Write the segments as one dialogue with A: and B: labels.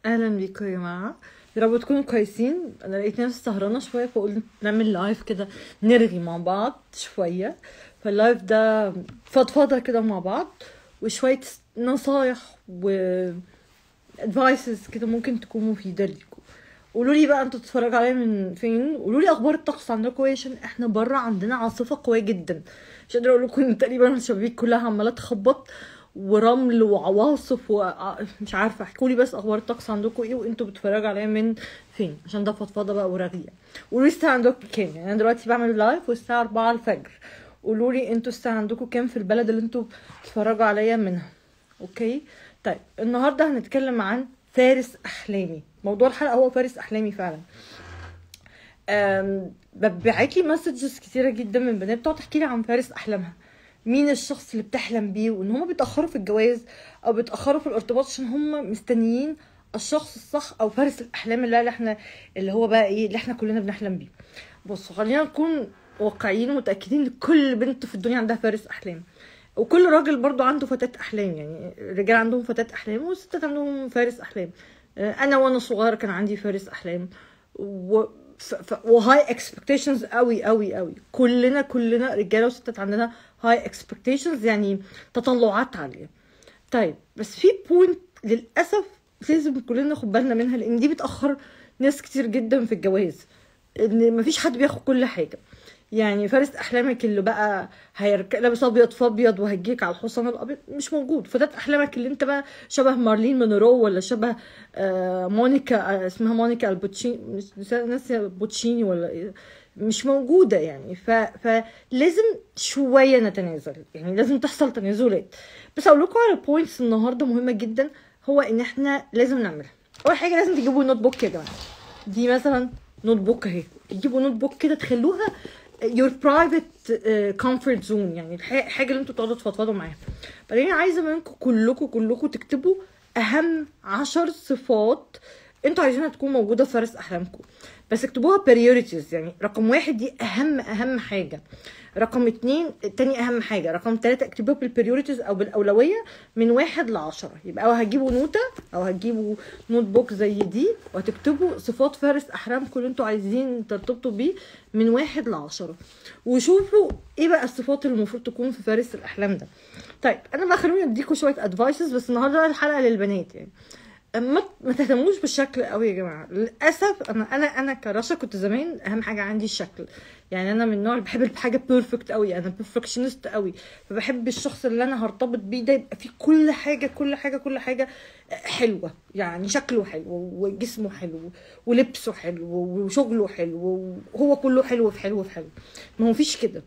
A: اهلا بيكم يا جماعه يا رب تكونوا كويسين انا لقيت نفسي سهرانه شويه فقلت نعمل لايف كده نرغي مع بعض شويه فاللايف ده فضفضه كده مع بعض وشويه نصايح و ادفايسز كده ممكن تكون مفيده ليكم قولوا لي بقى انتوا بتتفرجوا عليا من فين قولوا لي اخبار الطقس عندكم ايه عشان احنا بره عندنا عاصفه قويه جدا مش قادره اقول لكم ان تقريبا الشبابيك كلها عماله تخبط ورمل وعواصف ومش عارفه احكوا لي بس اخبار الطقس عندكم ايه وانتوا بتتفرجوا عليا من فين عشان ده فضفضه بقى ورغيه قولوا لي الساعه عندكم كام يعني انا دلوقتي بعمل لايف والساعه 4 الفجر قولوا لي انتوا الساعه عندكم كام في البلد اللي انتوا بتتفرجوا عليا منها اوكي طيب النهارده هنتكلم عن فارس احلامي موضوع الحلقه هو فارس احلامي فعلا أم، ببعت لي مسجز كتيره جدا من بنات بتقعد تحكي لي عن فارس احلامها مين الشخص اللي بتحلم بيه وان هم بيتاخروا في الجواز او بيتاخروا في الارتباط عشان هم مستنيين الشخص الصح او فارس الاحلام اللي اللي احنا اللي هو بقى ايه اللي احنا كلنا بنحلم بيه بصوا خلينا نكون واقعيين ومتاكدين ان كل بنت في الدنيا عندها فارس احلام وكل راجل برضو عنده فتاة احلام يعني الرجال عندهم فتاة احلام والستات عندهم فارس احلام آه، انا وانا صغيره كان عندي فارس احلام و ف... ف... وهاي اكسبكتيشنز قوي قوي قوي كلنا كلنا رجاله وستات عندنا هاي اكسبكتيشنز يعني تطلعات عاليه طيب بس في بوينت للاسف لازم كلنا ناخد بالنا منها لان دي بتاخر ناس كتير جدا في الجواز ان مفيش حد بياخد كل حاجه يعني فارس احلامك اللي بقى هيركب لابس ابيض في ابيض وهيجيك على الحصان الابيض مش موجود فتاة احلامك اللي انت بقى شبه مارلين مونرو ولا شبه آه مونيكا آه اسمها مونيكا البوتشيني مش ناسيه بوتشيني ولا ايه مش موجودة يعني ف... فلازم شوية نتنازل يعني لازم تحصل تنازلات بس اقول لكم على بوينتس النهارده مهمة جدا هو ان احنا لازم نعملها اول حاجة لازم تجيبوا نوت بوك يا جماعة دي مثلا نوت بوك اهي تجيبوا نوت بوك كده تخلوها your private uh, comfort zone يعني الح- الحاجه اللي انتوا تقعدوا تفضفضوا معاها بعدين عايزه منكم كلكم كلكم تكتبوا اهم عشر صفات انتوا عايزينها تكون موجوده في فارس احلامكم بس اكتبوها priorities يعني رقم واحد دي اهم اهم حاجه رقم اتنين تاني اهم حاجه رقم تلاته اكتبوها بالبريوريتيز او بالاولويه من واحد لعشرة يبقى او هتجيبوا نوتة او هتجيبوا نوت بوك زي دي وهتكتبوا صفات فارس احلامكم اللي انتوا عايزين ترتبطوا بيه من واحد لعشرة وشوفوا ايه بقى الصفات اللي المفروض تكون في فارس الاحلام ده طيب انا بقى خلوني اديكم شويه ادفايسز بس النهارده الحلقه للبنات يعني ما ما تهتموش بالشكل قوي يا جماعه للاسف انا انا انا كرشا كنت زمان اهم حاجه عندي الشكل يعني انا من النوع اللي بحب الحاجه بيرفكت قوي انا بيرفكشنست قوي فبحب الشخص اللي انا هرتبط بيه ده يبقى فيه كل حاجه كل حاجه كل حاجه حلوه يعني شكله حلو وجسمه حلو ولبسه حلو وشغله حلو وهو كله حلو في حلو في حلو ما هو فيش كده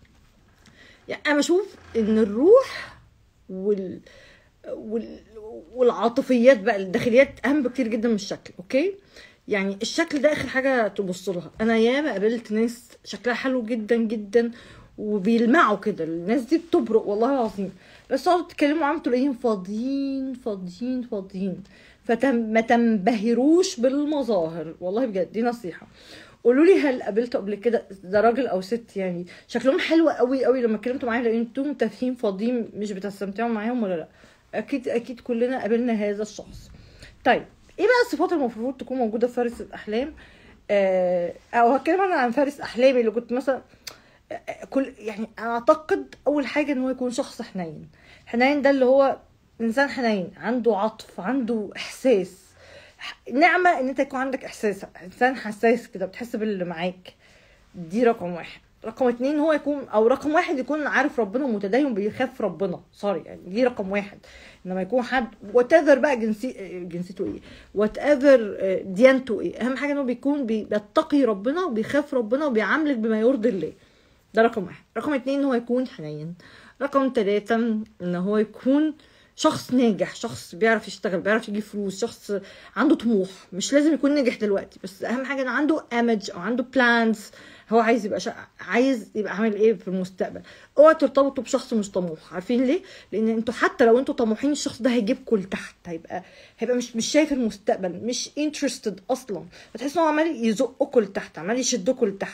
A: يعني انا بشوف ان الروح وال وال والعاطفيات بقى الداخليات اهم بكتير جدا من الشكل اوكي يعني الشكل ده اخر حاجه تبص لها انا ياما قابلت ناس شكلها حلو جدا جدا وبيلمعوا كده الناس دي بتبرق والله العظيم بس تقعدوا تتكلموا عنهم تلاقيهم فاضيين فاضيين فاضيين فما تنبهروش بالمظاهر والله بجد دي نصيحه قولوا لي هل قابلتوا قبل كده ده راجل او ست يعني شكلهم حلو قوي قوي لما اتكلمتوا معاهم لقيتهم تافهين فاضيين مش بتستمتعوا معاهم ولا لا اكيد اكيد كلنا قابلنا هذا الشخص طيب ايه بقى الصفات المفروض تكون موجوده في فارس الاحلام آه او هتكلم انا عن فارس احلامي اللي كنت مثلا آه، كل يعني اعتقد اول حاجه ان هو يكون شخص حنين حنين ده اللي هو انسان حنين عنده عطف عنده احساس ح- نعمه ان انت يكون عندك احساس انسان حساس كده بتحس باللي معاك دي رقم واحد رقم اتنين هو يكون او رقم واحد يكون عارف ربنا ومتدين بيخاف ربنا سوري يعني دي رقم واحد انما يكون حد وات ايفر بقى جنسي جنسيته ايه وات ايفر ديانته ايه اهم حاجه انه بيكون بي- بيتقي ربنا وبيخاف ربنا وبيعاملك بما يرضي الله ده رقم واحد رقم اتنين ان هو يكون حنين رقم تلاتة ان هو يكون شخص ناجح شخص بيعرف يشتغل بيعرف يجيب فلوس شخص عنده طموح مش لازم يكون ناجح دلوقتي بس اهم حاجه انه عنده ايمج او عنده بلانز هو عايز يبقى شا... عايز يبقى عامل ايه في المستقبل اوعوا ترتبطوا بشخص مش طموح عارفين ليه لان انتوا حتى لو انتوا طموحين الشخص ده هيجيبكم لتحت هيبقى هيبقى مش مش شايف المستقبل مش انترستد اصلا فتحس ان هو عمال يزقكم لتحت عمال يشدكم لتحت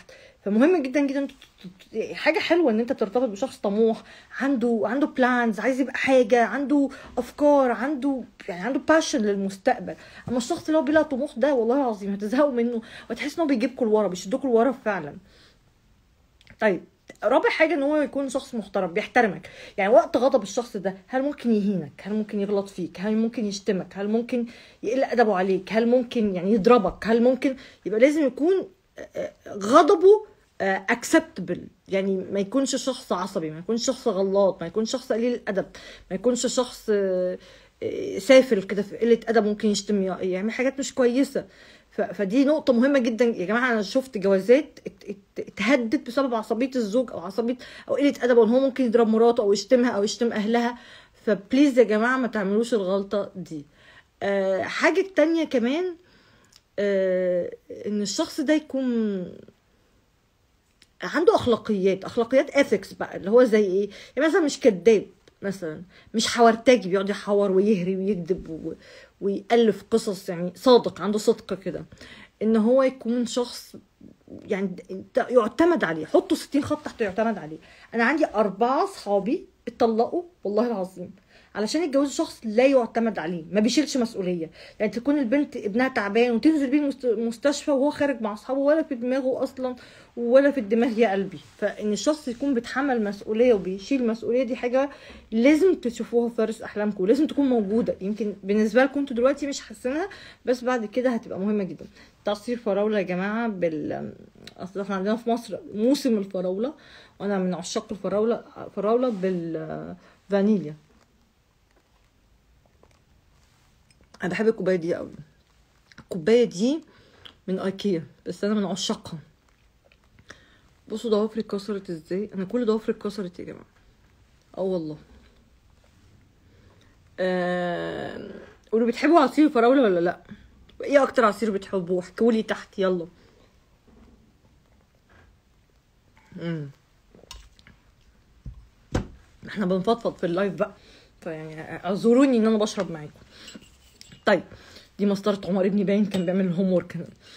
A: فمهم جدا جدا انت ت- ت- حاجه حلوه ان انت ترتبط بشخص طموح عنده عنده بلانز عايز يبقى حاجه عنده افكار عنده يعني عنده باشن للمستقبل اما الشخص اللي هو بلا طموح ده والله العظيم هتزهقوا منه وتحس ان هو بيجيبكم لورا بيشدكم لورا فعلا طيب رابع حاجه ان هو يكون شخص محترم بيحترمك يعني وقت غضب الشخص ده هل ممكن يهينك هل ممكن يغلط فيك هل ممكن يشتمك هل ممكن يقل ادبه عليك هل ممكن يعني يضربك هل ممكن يبقى لازم يكون آه، آه، غضبه اكسبتبل يعني ما يكونش شخص عصبي ما يكونش شخص غلاط ما يكونش شخص قليل الادب ما يكونش شخص آه، آه، سافل كده في قله ادب ممكن يشتم يعمل حاجات مش كويسه ف- فدي نقطة مهمة جدا يا جماعة أنا شفت جوازات ات- ات- اتهدت بسبب عصبية الزوج أو عصبية أو قلة أدب وإن هو ممكن يضرب مراته أو يشتمها أو يشتم أهلها فبليز يا جماعة ما تعملوش الغلطة دي آه حاجة تانية كمان آه إن الشخص ده يكون عنده اخلاقيات اخلاقيات اثكس بقى اللي هو زي ايه يعني مثلا مش كذاب مثلا مش حورتاجي بيقعد يحور ويهري ويكذب و... ويألف قصص يعني صادق عنده صدق كده ان هو يكون شخص يعني انت يعتمد عليه حطوا 60 خط تحت يعتمد عليه انا عندي اربعه صحابي اتطلقوا والله العظيم علشان يتجوزوا شخص لا يعتمد عليه ما بيشيلش مسؤوليه يعني تكون البنت ابنها تعبان وتنزل بيه المست- المستشفى وهو خارج مع اصحابه ولا في دماغه اصلا ولا في الدماغ يا قلبي فان الشخص يكون بيتحمل مسؤوليه وبيشيل مسؤوليه دي حاجه لازم تشوفوها في فارس احلامكم ولازم تكون موجوده يمكن بالنسبه لكم انتوا دلوقتي مش حاسينها بس بعد كده هتبقى مهمه جدا تعصير فراوله يا جماعه بال اصل احنا عندنا في مصر موسم الفراوله وانا من عشاق الفراوله فراوله بالفانيليا انا بحب الكوبايه دي قوي الكوبايه دي من ايكيا بس انا من عشاقها بصوا ضوافري اتكسرت ازاي انا كل ضوافري اتكسرت يا جماعه اه والله آه... قولوا بتحبوا عصير الفراوله ولا لا ايه اكتر عصير بتحبوه احكولي تحت يلا مم. احنا بنفضفض في اللايف بقى فيعني اعذروني ان انا بشرب معاكم طيب دي مسطرة عمر ابني باين كان بيعمل الهوم ورك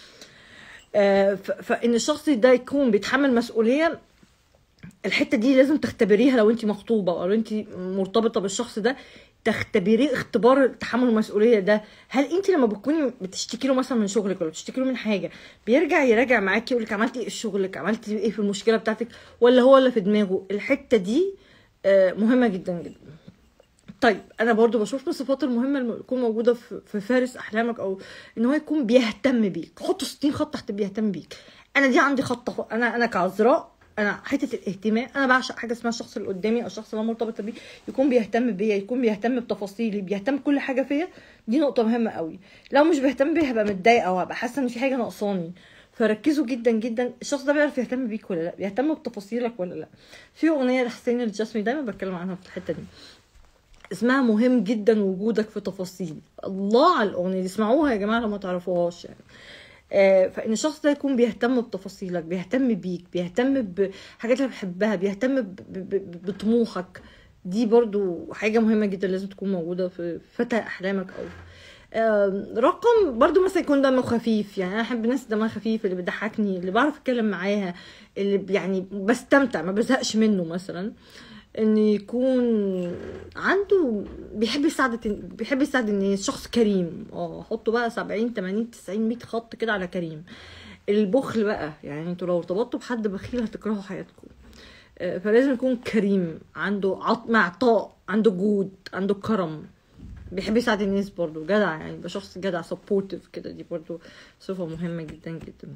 A: آه ف- فان الشخص ده يكون بيتحمل مسؤوليه الحته دي لازم تختبريها لو انت مخطوبه او لو انت مرتبطه بالشخص ده تختبريه اختبار تحمل المسؤوليه ده هل انت لما بتكوني بتشتكي له مثلا من شغلك ولا بتشتكي له من حاجه بيرجع يراجع معاكي يقول لك عملتي ايه في شغلك عملتي ايه في المشكله بتاعتك ولا هو اللي في دماغه الحته دي آه، مهمه جدا جدا طيب انا برضو بشوف من الصفات المهمه اللي تكون موجوده في في فارس احلامك او ان هو يكون بيهتم بيك حطوا 60 خط تحت بيهتم بيك انا دي عندي خط انا انا كعذراء انا حته الاهتمام انا بعشق حاجه اسمها الشخص اللي قدامي او الشخص اللي انا مرتبطه بيه يكون بيهتم بيا يكون بيهتم بتفاصيلي بيهتم بكل حاجه فيا دي نقطه مهمه قوي لو مش بيهتم بيا هبقى متضايقه او هبقى حاسه ان في حاجه ناقصاني فركزوا جدا جدا الشخص ده بيعرف يهتم بيك ولا لا بيهتم بتفاصيلك ولا لا في اغنيه لحسين الجسمي دايما بتكلم عنها في الحته دي اسمها مهم جدا وجودك في تفاصيلي الله على الاغنيه دي اسمعوها يا جماعه لو ما تعرفوهاش يعني آه، فان الشخص ده يكون بيهتم بتفاصيلك بيهتم بيك بيهتم بحاجات اللي بتحبها بيهتم ب- ب- ب- بطموحك دي برضو حاجة مهمة جدا لازم تكون موجودة في فتى أحلامك أو آم، رقم برضو مثلا يكون دمه خفيف يعني انا احب الناس دمها خفيف اللي بتضحكني اللي بعرف اتكلم معاها اللي ب- يعني بستمتع ما بزهقش منه مثلا ان يكون عنده بيحب يساعد بيحب يساعد الناس شخص كريم اه حطوا بقى 70 80 90 100 خط كده على كريم البخل بقى يعني انتوا لو ارتبطتوا بحد بخيل هتكرهوا حياتكم آه، فلازم يكون كريم عنده عط... معطاء عنده جود عنده كرم بيحب يساعد الناس برضو جدع يعني يبقى شخص جدع سبورتيف كده دي برضو صفة مهمة جدا جدا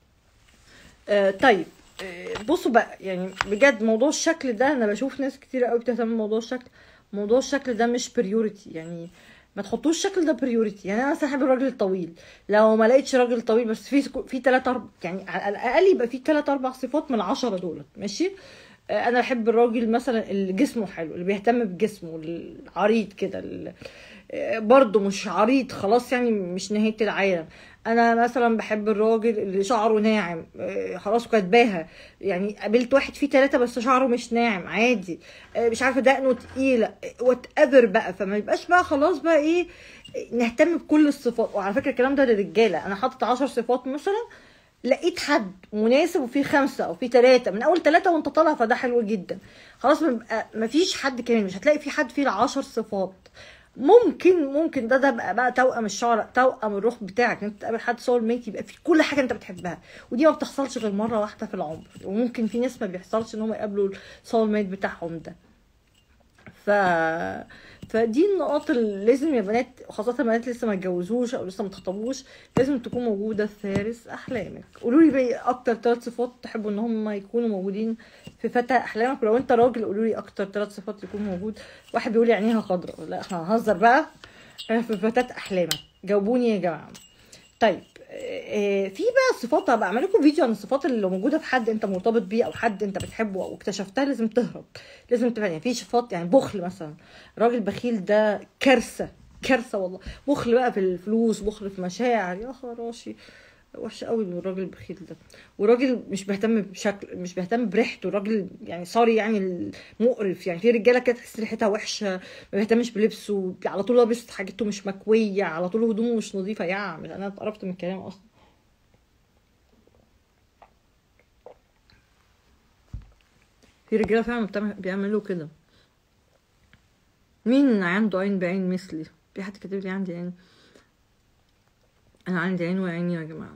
A: آه طيب آه بصوا بقى يعني بجد موضوع الشكل ده انا بشوف ناس كتير قوي بتهتم بموضوع الشكل موضوع الشكل ده مش بريوريتي يعني ما تحطوش الشكل ده بريوريتي يعني انا مثلا احب الراجل الطويل لو ما لقيتش راجل طويل بس في في ثلاث اربع يعني على الاقل يبقى في ثلاث اربع صفات من العشرة دولت ماشي آه، انا بحب الراجل مثلا اللي جسمه حلو اللي بيهتم بجسمه العريض كده ال- آه، برضه مش عريض خلاص يعني مش نهايه العالم انا مثلا بحب الراجل اللي شعره ناعم آه، خلاص كاتباها يعني قابلت واحد فيه ثلاثة بس شعره مش ناعم عادي آه، مش عارفه دقنه تقيله وات ايفر بقى فما يبقاش بقى خلاص بقى ايه نهتم بكل الصفات وعلى فكره الكلام ده للرجاله انا حاطط 10 صفات مثلا لقيت حد مناسب وفي خمسة او في ثلاثة من اول ثلاثة وانت طالع فده حلو جدا خلاص مبقى مفيش حد كمان مش هتلاقي في حد فيه العشر صفات ممكن ممكن ده ده بقى, بقى توأم الشعر توأم الروح بتاعك انت تقابل حد سول ميت يبقى في كل حاجه انت بتحبها ودي ما بتحصلش غير مره واحده في العمر وممكن في ناس ما بيحصلش ان هم يقابلوا السول ميت بتاعهم ده ف فدي النقاط اللي لازم يا بنات خاصة البنات لسه ما اتجوزوش او لسه ما اتخطبوش لازم تكون موجودة في فارس احلامك قولوا لي بقى اكتر ثلاث صفات تحبوا ان هم يكونوا موجودين في فتى احلامك ولو انت راجل قولوا لي اكتر ثلاث صفات يكون موجود واحد بيقول لي عينيها خضراء لا احنا هنهزر بقى في فتاة احلامك جاوبوني يا جماعة طيب آه، في بقى صفات هبقى اعمل لكم فيديو عن الصفات اللي موجوده في حد انت مرتبط بيه او حد انت بتحبه او اكتشفتها لازم تهرب لازم تبقى يعني في صفات يعني بخل مثلا راجل بخيل ده كارثه كارثه والله بخل بقى في الفلوس بخل في مشاعر يا خراشي وحش قوي الراجل البخيل ده وراجل مش بيهتم بشكل مش بيهتم بريحته راجل يعني سوري يعني مقرف يعني في رجاله كده تحس ريحتها وحشه ما بيهتمش بلبسه على طول لابس حاجته مش مكويه على طول هدومه مش نظيفه يا مش انا اتقرفت من الكلام اصلا في رجاله فعلا بتعمل- بيعملوا كده مين عنده عين بعين مثلي في حد كاتب لي عندي عين انا عندي عين وعيني يا جماعه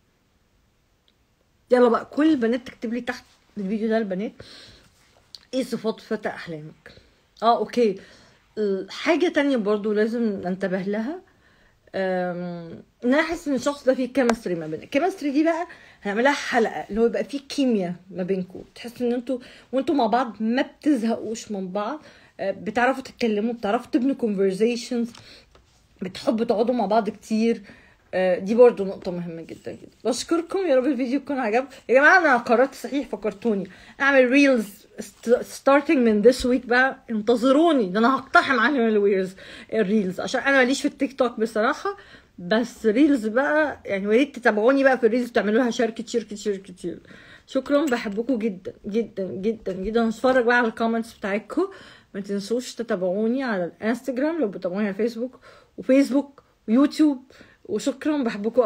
A: يلا بقى كل البنات تكتب لي تحت الفيديو ده البنات ايه صفات فتى احلامك اه اوكي ال- حاجه تانية برضو لازم ننتبه لها أم، ان انا احس ان الشخص ده فيه كيمستري ما بينك الكيمستري دي بقى هنعملها حلقه اللي هو يبقى فيه كيمياء ما بينكم تحس ان انتوا وانتوا مع بعض ما بتزهقوش من بعض أه، بتعرفوا تتكلموا بتعرفوا تبنوا conversations بتحبوا تقعدوا مع بعض كتير آه، دي برضو نقطة مهمة جدا جدا بشكركم يا رب الفيديو يكون عجب يا جماعة أنا قررت صحيح فكرتوني أعمل ريلز starting من this week بقى انتظروني ده أنا هقتحم عالم الريلز الريلز عشان أنا ماليش في التيك توك بصراحة بس ريلز بقى يعني وريت تتابعوني بقى في الريلز وتعملوا لها شير كتير كتير كتير شكرا بحبكم جدا جدا جدا جدا هتفرج بقى على الكومنتس بتاعتكم ما تنسوش تتابعوني على الانستجرام لو بتابعوني على فيسبوك وفيسبوك ويوتيوب وشكرا بحبكم